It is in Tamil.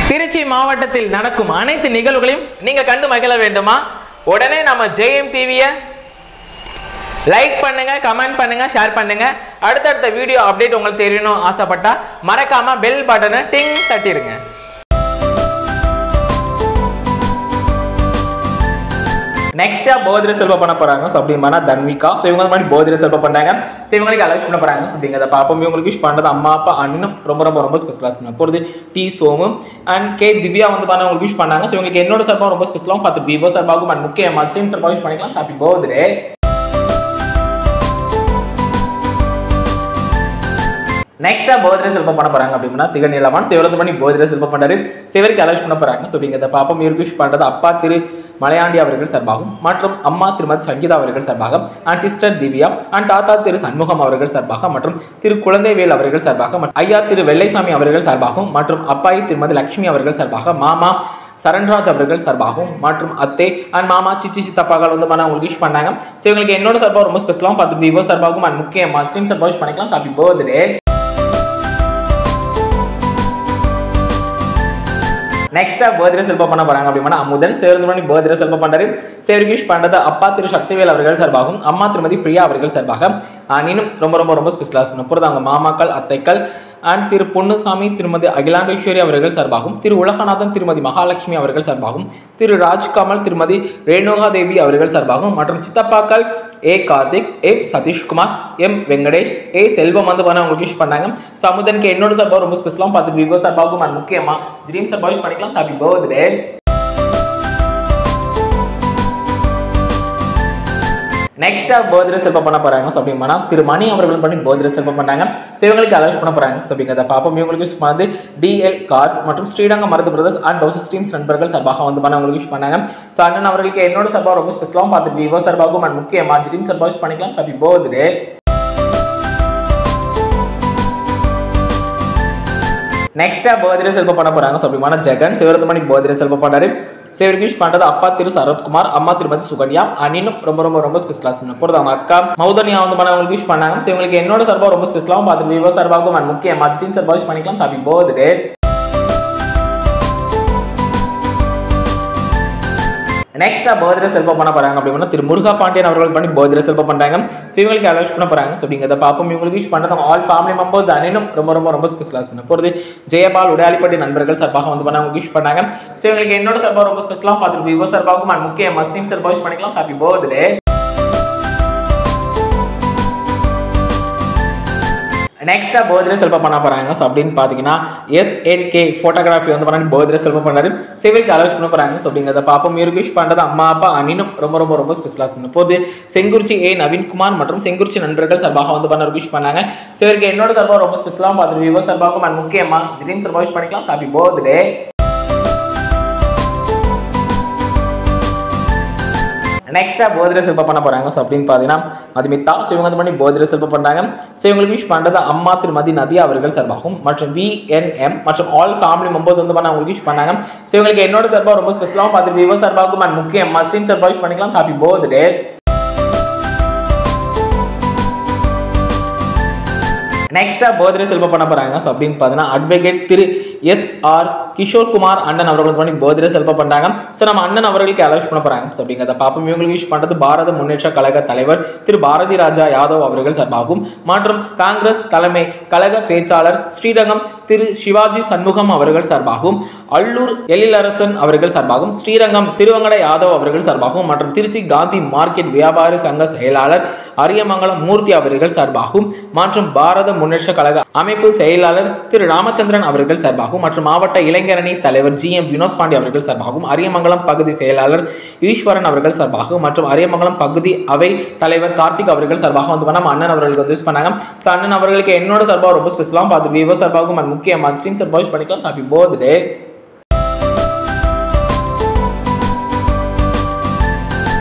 திருச்சி மாவட்டத்தில் நடக்கும் அனைத்து நிகழ்வுகளையும் நீங்க கண்டு மகிழ வேண்டுமா உடனே நம்ம ஜெயம் டிவியை லைக் பண்ணுங்க கமெண்ட் பண்ணுங்க ஷேர் பண்ணுங்க அடுத்தடுத்த வீடியோ அப்டேட் உங்களுக்கு தெரியணும் ஆசைப்பட்டா மறக்காம பெல் பட்டனை டிங் தட்டிடுங்க நெக்ஸ்டா போதிர செல்வம் பண்ண போறாங்க ஸோ அப்படின்னா தன்விகா ஸோ இவங்க மாதிரி போதிர செல்வம் பண்ணாங்க ஸோ இவங்களுக்கு அலௌஸ் பண்ண போறாங்க ஸோ அப்படிங்கிறத பார்ப்போம் இவங்களுக்கு விஷ் பண்றது அம்மா அப்பா அண்ணனும் ரொம்ப ரொம்ப ரொம்ப ஸ்பெஷலாக பண்ண போகிறது T Somu and K Divya வந்து பண்ண உங்களுக்கு விஷ் பண்ணாங்க ஸோ இவங்களுக்கு என்னோட சார்பாக ரொம்ப ஸ்பெஷலாகவும் பார்த்து விவோ சார்பாகவும் அண்ட் முக்கிய மஸ்டீம் சார்பாக விஷ் பண்ணிக்கலாம் ஹாப்பி பர்த்டே நெக்ஸ்டா போதிர செல்வம் பண்ண போறாங்க அப்படின்னா திகழ் நீலவான் சிவரத்து பண்ணி போதிர செல்வம் பண்ணாரு சிவருக்கு அலௌஸ் பண்ண போறாங்க ஸோ அப்படிங்கிறத பாப்போம் இவருக்கு விஷ் பண்றது அப்பா திரு மலையாண்டி அவர்கள் சார்பாகவும் மற்றும் அம்மா திருமதி சங்கீதா அவர்கள் சார்பாக அண்ட் சிஸ்டர் திவ்யா அண்ட் தாத்தா திரு சண்முகம் அவர்கள் சார்பாக மற்றும் திரு குழந்தைவேல் அவர்கள் சார்பாக மற்றும் ஐயா திரு வெள்ளைசாமி அவர்கள் சார்பாகவும் மற்றும் அப்பாயி திருமதி லட்சுமி அவர்கள் சார்பாக மாமா சரண்ராஜ் அவர்கள் சார்பாகவும் மற்றும் அத்தை அண்ட் மாமா சிச்சி சித்தப்பாக்கள் வந்து பண்ண உங்களுக்கு விஷ் பண்ணாங்க ஸோ இவங்களுக்கு என்னோட சார்பாக ரொம்ப ஸ்பெஷலாகவும் பார்த்து விவோ சார்பாகவும் அண்ட் முக்கியமாக ஸ்ட்ரீம் சார்பாக விஷ் பண்ணிக்கலாம் ஹாப்பி பர்த்டே நெக்ஸ்டா பர்த்டே செல்பம் பண்ண போறாங்க அப்படின்னா அமுதன் சேர்ந்து பண்ணி பர்த்டே செல்பம் பண்றாரு சேருக்கு விஷ் பண்றது அப்பா திரு சக்திவேல் அவர்கள் சார்பாகவும் அம்மா திருமதி பிரியா அவர்கள் சார்பாக அண்ட் இன்னும் ரொம்ப ரொம்ப ரொம்ப ஸ்பெஷலாக பண்ண போகிறது அவங்க மாமாக்கள் அத்தைக்கள் அண்ட் திரு பொன்னுசாமி திருமதி அகிலாண்டேஸ்வரி அவர்கள் சார்பாகவும் திரு உலகநாதன் திருமதி மகாலட்சுமி அவர்கள் சார்பாகவும் திரு ராஜ்கமல் திருமதி ரேணுகா தேவி அவர்கள் சார்பாகவும் மற்றும் சித்தப்பாக்கள் A Karthik A Sathishkumar M Venkatesh A Selvam வந்து பண்ண உங்களுக்கு விஷ் பண்ணாங்க ஸோ அமுதனுக்கு என்னோட சார்பாக ரொம்ப ஸ்பெஷலாக பார்த்து விவோ சார்பாகவும் அண்ட் முக்கியமாக ட்ரீம் சார்பாக விஷ் பண்ணிக்கலாம் ஹாப்பி பர்த்டே நெக்ஸ்டா பர்த்டே செல்பம் பண்ண போறாங்க ஸோ அப்படின்னா திரு மணி அவர்களும் பண்ணி பர்த்டே செல்பம் பண்ணாங்க ஸோ இவங்களுக்கு அலௌஸ் பண்ண போறாங்க ஸோ அப்படிங்கிறத பார்ப்போம் இவங்களுக்கு விஷ் பண்ணது டிஎல் கார்ஸ் மற்றும் ஸ்ரீரங்கம் மருது பிரதர்ஸ் அண்ட் டோஸ் ஸ்ட்ரீம்ஸ் நண்பர்கள் சார்பாக வந்து பண்ண உங்களுக்கு விஷ் பண்ணாங்க ஸோ அண்ணன் அவர்களுக்கு என்னோட சார்பாக ரொம்ப ஸ்பெஷலாகவும் பார்த்து விவோ சார்பாகவும் அண்ட் முக்கியமாக ட்ரீம் சார்பாக விஷ் பண்ணிக்கலாம் ஹாப்பி பர்த்டே நெக்ஸ்டா பர்த்டே செல்பம் பண்ண போறாங்க ஸோ அப்படிமான ஜெகன் சிவரத்தமணி பர்த்டே செல்பம் பண்ணாரு சேவருக்கு விஷ் பண்றது அப்பா திரு சரத்குமார் அம்மா திருமதி சுகன்யா அண்ணினும் ரொம்ப ரொம்ப ரொம்ப ஸ்பெஷலாக பண்ண போகிறது அவங்க அக்கா மௌதன்யா வந்து பண்ண அவங்களுக்கு விஷ் பண்ணாங்க ஸோ இவங்களுக்கு என்னோட சார்பாக ரொம்ப ஸ்பெஷலாகவும் பார்த்து விவோ சார்பாகவும் அண்ட் முக்கிய மஸ்டீம் சார்பாக விஷ் பண்ணிக்கலாம் ஹாப்பி பர்த்டே நெக்ஸ்டா பர்த்டே செல்பம் பண்ண போறாங்க அப்படின்னா திரு முருகா பாண்டியன் அவர்கள் பண்ணி பர்த்டே செல்பம் பண்றாங்க ஸோ இவங்களுக்கு அலௌஸ் பண்ண போறாங்க ஸோ அப்படிங்கிறத பார்ப்போம் இவங்களுக்கு விஷ் பண்ணுறது ஆல் ஃபேமிலி மெம்பர்ஸ் அனைனும் ரொம்ப ரொம்ப ரொம்ப ஸ்பெஷலாக பண்ண போகிறது ஜெயபால் உடையாளிப்பட்டி நண்பர்கள் சார்பாக வந்து பண்ண விஷ் பண்ணாங்க ஸோ இவங்களுக்கு என்னோட சார்பாக ரொம்ப ஸ்பெஷலாக பார்த்துட்டு விவோ சார்பாகவும் and முக்கிய மஸ்லீம் சார்பாக விஷ் பண்ணிக்கலாம் ஹாப்பி பர்த்டே நெக்ஸ்டா பர்த்டே செல்பம் பண்ண போறாங்க ஸோ அப்படின்னு பார்த்தீங்கன்னா எஸ்என்கே ஃபோட்டோகிராஃபி வந்து பண்ணி பர்த்டே செல்பம் பண்ணாரு சிவிலுக்கு அலௌஸ் பண்ண போறாங்க ஸோ அப்படிங்கிறத பார்ப்போம் இவருக்கு விஷ் பண்ணுறது அம்மா அப்பா அனினும் ரொம்ப ரொம்ப ரொம்ப ஸ்பெஷலாக பண்ண போது செங்குறிச்சி ஏ நவீன்குமார் மற்றும் செங்குறிச்சி நண்பர்கள் சார்பாக வந்து பண்ண விஷ் பண்ணாங்க ஸோ இவருக்கு என்னோட சார்பாக ரொம்ப ஸ்பெஷலாக பார்த்துட்டு விவோ சார்பாகவும் அண்ட் முக்கியமாக ஜிரீம் சார்பாக விஷ் பண்ணிக்கலாம் ஹாப்பி பர்த்டே நெக்ஸ்டா பர்த்டே செல்பம் பண்ண போறாங்க ஸோ அப்படின்னு பார்த்தீங்கன்னா மதுமிதா ஸோ இவங்க வந்து பண்ணி பர்த்டே செல்பம் பண்ணாங்க ஸோ இவங்களுக்கு விஷ் பண்ணுறது அம்மா திருமதி நதியா அவர்கள் சார்பாகவும் மற்றும் விஎன்எம் மற்றும் ஆல் ஃபேமிலி மெம்பர்ஸ் வந்து பண்ண அவங்களுக்கு விஷ் பண்ணாங்க ஸோ இவங்களுக்கு என்னோட சார்பாக ரொம்ப ஸ்பெஷலாகவும் பார்த்து விவோ சார்பாகவும் அண்ட் முக்கியம் மஸ்டீம் சார்பாக விஷ் பண்ணிக்கலாம் ஹாப்பி பர்த்டே நெக்ஸ்டா பர்த்டே செல்பம் பண்ண போறாங்க ஸோ அப்படின்னு பார்த்தீங்கன்னா அட்வொகேட் திரு எஸ் ஆர் கிஷோர் குமார் அண்ணன் அவர்கள் பண்ணி பர்த்டே செல்பம் பண்ணாங்க ஸோ நம்ம அண்ணன் அவர்களுக்கு அலௌஸ் பண்ண போறாங்க ஸோ அப்படிங்கிறத பார்ப்போம் இவங்களுக்கு விஷ் பண்றது பாரத முன்னேற்ற கழக தலைவர் திரு பாரதி ராஜா யாதவ் அவர்கள் சார்பாகவும் மற்றும் காங்கிரஸ் தலைமை கழக பேச்சாளர் ஸ்ரீரங்கம் திரு சிவாஜி சண்முகம் அவர்கள் சார்பாகவும் அல்லூர் எழிலரசன் அவர்கள் சார்பாகவும் ஸ்ரீரங்கம் திருவங்கட யாதவ் அவர்கள் சார்பாகவும் மற்றும் திருச்சி காந்தி மார்க்கெட் வியாபாரி சங்க செயலாளர் அரியமங்கலம் மூர்த்தி அவர்கள் சார்பாகவும் மற்றும் பாரத முன்னேற்ற கழக அமைப்பு செயலாளர் திரு ராமச்சந்திரன் அவர்கள் சார்பாகவும் மற்றும் மாவட்ட இளைஞரணி தலைவர் ஜி எம் வினோத் பாண்டி அவர்கள் சார்பாகவும் அரியமங்கலம் பகுதி செயலாளர் ஈஸ்வரன் அவர்கள் சார்பாகவும் மற்றும் அரியமங்கலம் பகுதி அவை தலைவர் கார்த்திக் அவர்கள் சார்பாக வந்து நம்ம அண்ணன் அவர்களுக்கு வந்து யூஸ் பண்ணாங்க ஸோ அண்ணன் அவர்களுக்கு என்னோட சார்பாக ரொம்ப ஸ்பெஷலாக பார்த்து விவோ சார்பாகவும் and முக்கியமாக ஸ்ட்ரீம் சார்பாக யூஸ் பண்ணிக்கலாம் ஹாப்பி பர்த்டே